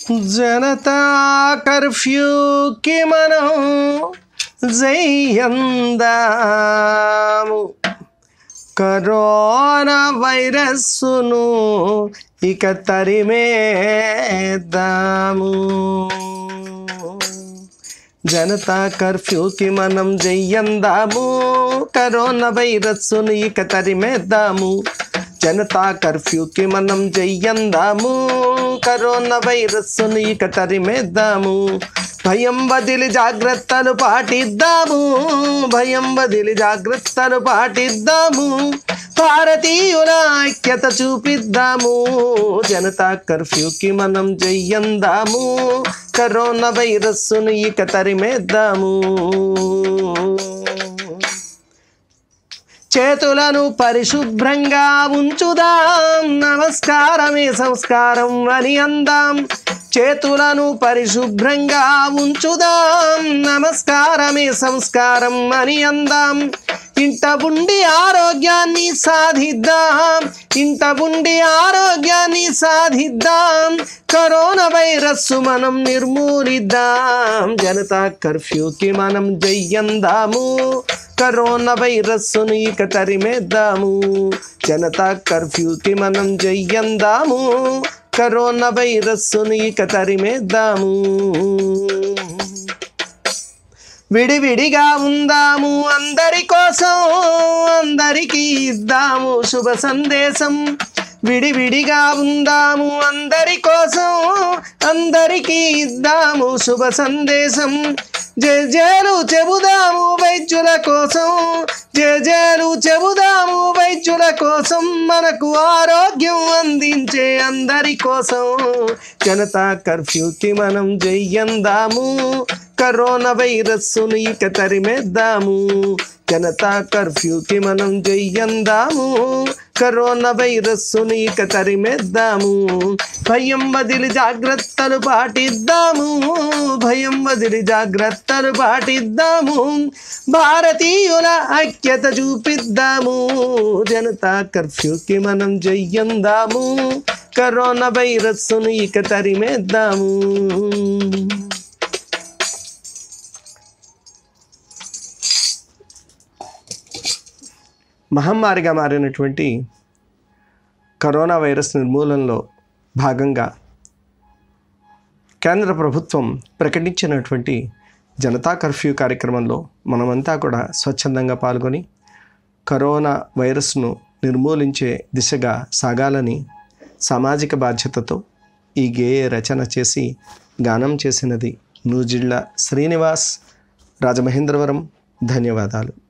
జనతా కర్ఫ్యూకి మనం జయందాము కరోనా వైరస్సును ఇక తరిమేద్దాము జనతా కర్ఫ్యూకి మనం జయ్యందాము కరోనా వైరస్సును ఇక తరిమేద్దాము జనతా కర్ఫ్యూకి మనం జయ్యందాము కరోనా వైరస్సును ఇక తరిమేద్దాము భయం వదిలి జాగ్రత్తలు పాటిద్దాము భయం వదిలి జాగ్రత్తలు పాటిద్దాము భారతీయుల ఐక్యత చూపిద్దాము జనతా కర్ఫ్యూకి మనం జయ్యందాము కరోనా వైరస్సును ఇక తరిమేద్దాము చేతులను పరిశుభ్రంగా ఉంచుదాం నమస్కారమే సంస్కారం అని అందాం చేతులను పరిశుభ్రంగా ఉంచుదాం నమస్కారమే సంస్కారం అని అందాం ఇంట ఉండి ఆరోగ్యాన్ని సాధిద్దాం ఇంట ఉండి ఆరోగ్యాన్ని సాధిద్దాం కరోనా వైరస్ మనం నిర్మూలిద్దాం జనతా కర్ఫ్యూకి మనం జయ్యందాము కరోనా వైరస్సును ఇక తరిమేద్దాము జనతా కర్ఫ్యూకి మనం జయ్యందాము కరోనా వైరస్సును ఇక తరిమేద్దాము విడివిడిగా ఉందాము అందరి కోసం అందరికీ ఇద్దాము శుభ సందేశం విడివిడిగా ఉందాము అందరి కోసం అందరికీ ఇద్దాము శుభ సందేశం జేజేలు చెబుదాము వైద్యుల కోసం జేజేలు చెబుదాము వైద్యుల కోసం మనకు ఆరోగ్యం అందించే అందరి కోసం జనతా కర్ఫ్యూకి మనం జయ్యందాము కరోనా వైరస్సును ఇక తరిమేద్దాము జనతా కర్ఫ్యూకి మనం జయ్యందాము కరోనా వైరస్సును ఇక తరిమేద్దాము భయం వదిలి జాగ్రత్తలు పాటిద్దాము భయం వదిలి జాగ్రత్తలు పాటిద్దాము భారతీయుల ఐక్యత చూపిద్దాము జనతా కర్ఫ్యూకి మనం జయ్యందాము కరోనా వైరస్సును ఇక తరిమేద్దాము మహమ్మారిగా మారినటువంటి కరోనా వైరస్ నిర్మూలనలో భాగంగా కేంద్ర ప్రభుత్వం ప్రకటించినటువంటి జనతా కర్ఫ్యూ కార్యక్రమంలో మనమంతా కూడా స్వచ్ఛందంగా పాల్గొని కరోనా వైరస్ను నిర్మూలించే దిశగా సాగాలని సామాజిక బాధ్యతతో ఈ గేయ రచన చేసి గానం చేసినది నూజిళ్ళ శ్రీనివాస్ రాజమహేంద్రవరం ధన్యవాదాలు